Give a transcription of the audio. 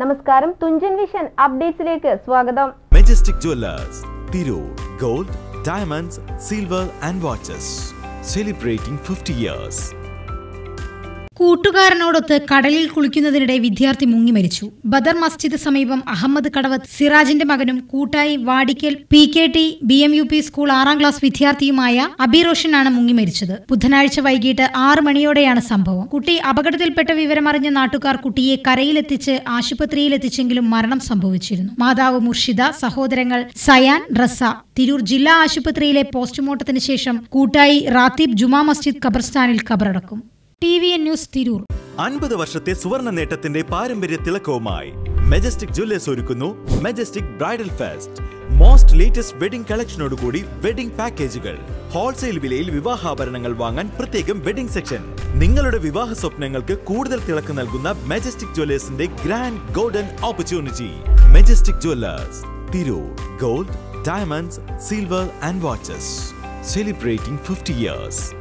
നമസ്കാരം തുഞ്ചൻ വിഷൻ അപ്ഡേറ്റ്സിലേക്ക് സ്വാഗതം majestic jewellers Tirur gold diamonds silver and watches celebrating fifty years കൂട്ടുകാരനോടൊത്ത് കടലിൽ കുളിക്കുന്നതിനിടെ വിദ്യാർത്ഥി മുങ്ങി മരിച്ചു ബദർ മസ്ജിദ് സമീപം അഹമ്മദ് കടവത്ത് സിറാജിന്റെ മകനും കൂട്ടായി Vadikkal P K T B M U P school ആറാം ക്ലാസ് വിദ്യാർത്ഥിയുമായ അബി റോഷനാണ് മുങ്ങി മരിച്ചത് ബുധനാഴ്ച വൈകിട്ട് ആറ് മണിയോടെയാണ് സംഭവം കുട്ടി അപകടത്തിൽപ്പെട്ട വിവരമറിഞ്ഞ നാട്ടുകാർ കുട്ടിയെ കരയിലെത്തിച്ച് ആശുപത്രിയിലെത്തിച്ചെങ്കിലും മരണം സംഭവിച്ചിരുന്നു മാതാവ് മുർഷിദ സഹോദരങ്ങൾ സയാൻ റസ തിരൂർ ജില്ലാ ആശുപത്രിയിലെ പോസ്റ്റ്മോർട്ടത്തിന് ശേഷം കൂട്ടായി റാത്തീബ് ജുമാ മസ്ജിദ് ഖബർസ്ഥാനിൽ ഖബറടക്കും T V N news Tirur അൻപത് വർഷത്തെ സുവർണ നേട്ടത്തിന്റെ പാരമ്പര്യ തിളക്കവുമായി മെജസ്റ്റിക് ജുവല്ലേഴ്സ് ഒരുക്കുന്നു majestic bridal fest most latest wedding കളക്ഷനോടുകൂടി വെഡിംഗ് പാക്കേജുകൾ ഹോൾസെയിൽ വിലയിൽ വിവാഹാഭരണങ്ങൾ വാങ്ങാൻ പ്രത്യേകം വെഡിംഗ് സെക്ഷൻ നിങ്ങളുടെ വിവാഹ സ്വപ്നങ്ങൾക്ക് കൂടുതൽ തിളക്കം നൽകുന്ന മെജസ്റ്റിക് ജുവല്ലേഴ്സിന്റെ grand golden opportunity majestic jewellers Tirur gold diamonds silver and watches celebrating fifty years